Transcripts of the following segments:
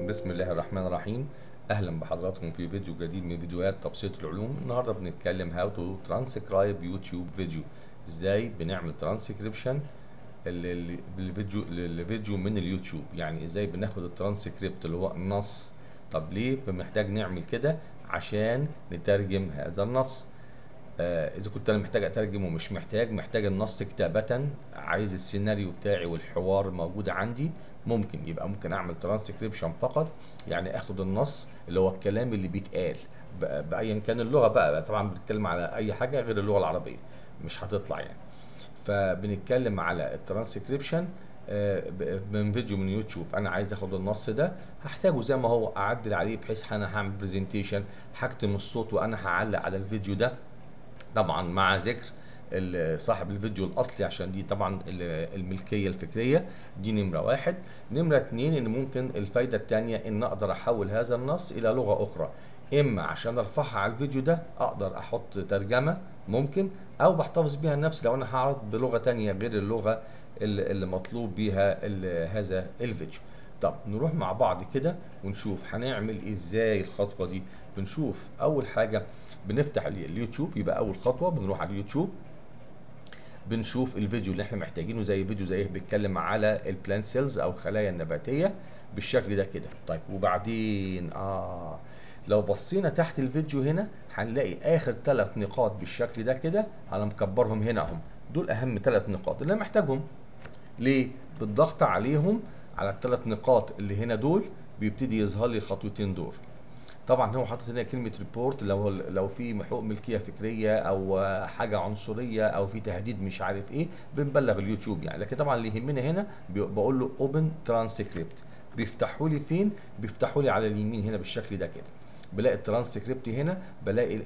بسم الله الرحمن الرحيم اهلا بحضراتكم في فيديو جديد من فيديوهات تبسيط العلوم النهارده بنتكلم هاو تو ترانسكرايب يوتيوب فيديو ازاي بنعمل ترانسكريبشن للفيديو للفيديو من اليوتيوب يعني ازاي بناخد الترانسكريبت اللي هو النص طب ليه بنحتاج نعمل كده عشان نترجم هذا النص آه اذا كنت انا محتاج اترجم ومش محتاج محتاج النص كتابه عايز السيناريو بتاعي والحوار موجود عندي ممكن يبقى ممكن اعمل ترانسكريبشن فقط يعني اخد النص اللي هو الكلام اللي بيتقال بايا كان اللغه بقى طبعا بنتكلم على اي حاجه غير اللغه العربيه مش هتطلع يعني فبنتكلم على الترانسكريبشن من فيديو من يوتيوب انا عايز اخد النص ده هحتاجه زي ما هو اعدل عليه بحيث انا هعمل برزنتيشن هكتم الصوت وانا هعلق على الفيديو ده طبعا مع ذكر صاحب الفيديو الاصلي عشان دي طبعا الملكيه الفكريه دي نمره واحد نمره اتنين ان ممكن الفايده الثانيه ان اقدر احول هذا النص الى لغه اخرى اما عشان ارفعها على الفيديو ده اقدر احط ترجمه ممكن او بحتفظ بيها لنفسي لو انا هعرض بلغه ثانيه غير اللغه اللي مطلوب بيها هذا الفيديو طب نروح مع بعض كده ونشوف هنعمل ازاي الخطوه دي بنشوف اول حاجه بنفتح اليوتيوب يبقى اول خطوه بنروح على اليوتيوب بنشوف الفيديو اللي احنا محتاجينه زي فيديو زي بيتكلم على البلانت سيلز او الخلايا النباتيه بالشكل ده كده طيب وبعدين اه لو بصينا تحت الفيديو هنا هنلاقي اخر ثلاث نقاط بالشكل ده كده انا مكبرهم هنا اهم دول اهم ثلاث نقاط اللي انا محتاجهم ليه بالضغط عليهم على الثلاث نقاط اللي هنا دول بيبتدي يظهر لي الخطوتين دول طبعا هو حاطط هنا كلمه ريبورت لو لو في حقوق ملكيه فكريه او حاجه عنصريه او في تهديد مش عارف ايه بنبلغ اليوتيوب يعني لكن طبعا اللي يهمنا هنا بقول له اوبن ترانسكريبت بيفتحوا لي فين بيفتحوا لي على اليمين هنا بالشكل ده كده بلاقي الترانسكريبت هنا بلاقي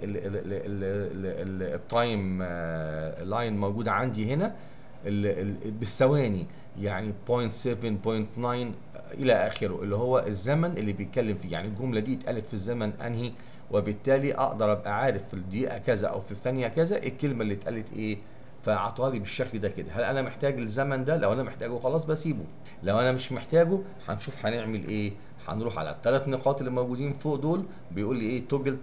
التايم لاين موجود عندي هنا بالثواني يعني 0.7 0.9 الى اخره اللي هو الزمن اللي بيتكلم فيه يعني الجمله دي اتقالت في الزمن انهي وبالتالي اقدر ابقى عارف في الدقيقه كذا او في الثانيه كذا الكلمه اللي اتقالت ايه فعطالي بالشكل ده كده هل انا محتاج الزمن ده لو انا محتاجه خلاص بسيبه لو انا مش محتاجه هنشوف هنعمل ايه هنروح على الثلاث نقاط اللي موجودين فوق دول بيقول لي ايه توجل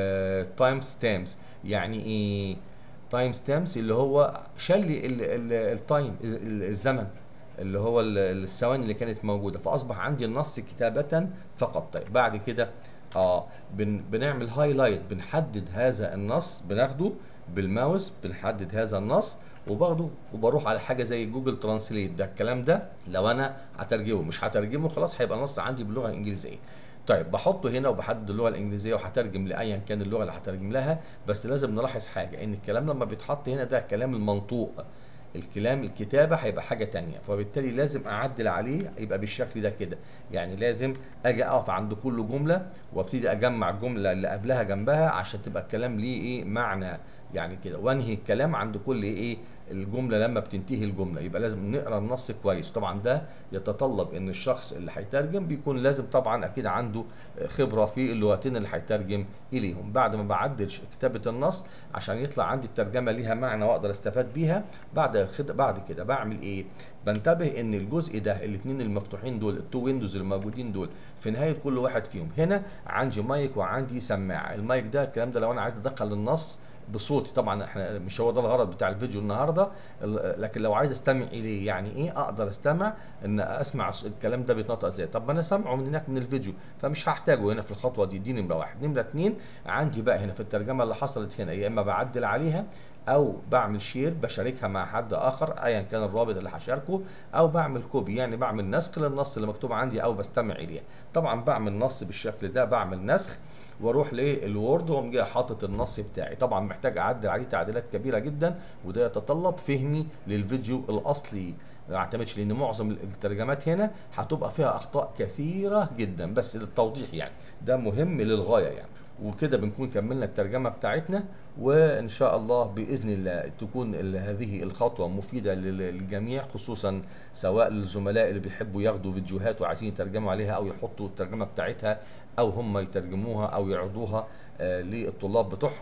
تايم ستامبس يعني ايه تايم ستامبس اللي هو شال التايم الزمن اللي هو الثواني اللي كانت موجوده فاصبح عندي النص كتابه فقط طيب بعد كده اه بن بنعمل هايلايت بنحدد هذا النص بناخده بالماوس بنحدد هذا النص وباخده وبروح على حاجه زي جوجل ترانسليت ده الكلام ده لو انا هترجمه مش هترجمه خلاص هيبقى النص عندي باللغه الانجليزيه طيب بحطه هنا وبحدد اللغه الانجليزيه وهترجم لايا كان اللغه اللي هترجم لها بس لازم نلاحظ حاجه ان الكلام لما بيتحط هنا ده كلام المنطوق الكلام الكتابه هيبقى حاجه تانية فبالتالي لازم اعدل عليه يبقى بالشكل ده كده يعني لازم اجي اقف عند كل جمله وابتدي اجمع الجمله اللي قبلها جنبها عشان تبقى الكلام ليه ايه معنى يعني كده وانهي الكلام عند كل ايه الجمله لما بتنتهي الجمله يبقى لازم نقرا النص كويس طبعا ده يتطلب ان الشخص اللي هيترجم بيكون لازم طبعا اكيد عنده خبره في اللغتين اللي هيترجم اليهم بعد ما بعدل كتابه النص عشان يطلع عندي الترجمه ليها معنى واقدر استفاد بيها بعد بعد كده بعمل ايه بنتبه ان الجزء ده الاثنين المفتوحين دول التو ويندوز الموجودين دول في نهايه كل واحد فيهم هنا عندي مايك وعندي سماعه المايك ده الكلام ده لو انا عايز ادخل النص بصوتي طبعا احنا مش هو ده الغرض بتاع الفيديو النهارده لكن لو عايز استمع اليه يعني ايه اقدر استمع ان اسمع الكلام ده بيتنطق ازاي طب ما انا سامعه من هناك من الفيديو فمش هحتاجه هنا في الخطوه دي دي نمره واحد نمره اتنين عندي بقى هنا في الترجمه اللي حصلت هنا يا اما بعدل عليها او بعمل شير بشاركها مع حد اخر ايا كان الرابط اللي هشاركه او بعمل كوبي يعني بعمل نسخ للنص اللي مكتوب عندي او بستمع اليه طبعا بعمل نص بالشكل ده بعمل نسخ واروح للوورد واقوم جاي حاطط النص بتاعي طبعا محتاج اعدل عليه تعديلات كبيره جدا وده يتطلب فهمي للفيديو الاصلي ما اعتمدش لان معظم الترجمات هنا هتبقى فيها اخطاء كثيره جدا بس للتوضيح يعني ده مهم للغايه يعني وكده بنكون كملنا الترجمه بتاعتنا وان شاء الله باذن الله تكون هذه الخطوه مفيده للجميع خصوصا سواء للزملاء اللي بيحبوا ياخدوا فيديوهات وعايزين يترجموا عليها او يحطوا الترجمه بتاعتها او هم يترجموها او يعرضوها للطلاب بتوعهم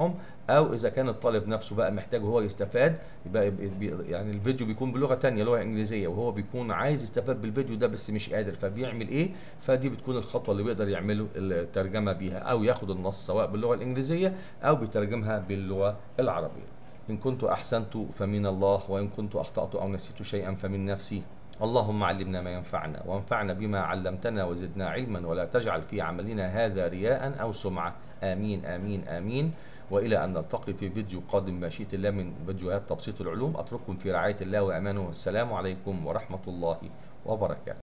او اذا كان الطالب نفسه بقى محتاج هو يستفاد يبقى بي- بي- يعني الفيديو بيكون بلغه تانية لغه انجليزيه وهو بيكون عايز يستفاد بالفيديو ده بس مش قادر فبيعمل ايه فدي بتكون الخطوه اللي بيقدر يعمله الترجمه بيها او ياخد النص سواء باللغه الانجليزيه او بيترجمها باللغه العربيه إن كنت أحسنت فمن الله وإن كنت أخطأت أو نسيت شيئا فمن نفسي اللهم علمنا ما ينفعنا وانفعنا بما علمتنا وزدنا علما ولا تجعل في عملنا هذا رياء أو سمعة آمين آمين آمين وإلى أن نلتقي في فيديو قادم مشيئة الله من فيديوهات تبسيط العلوم أترككم في رعاية الله وأمانه والسلام عليكم ورحمة الله وبركاته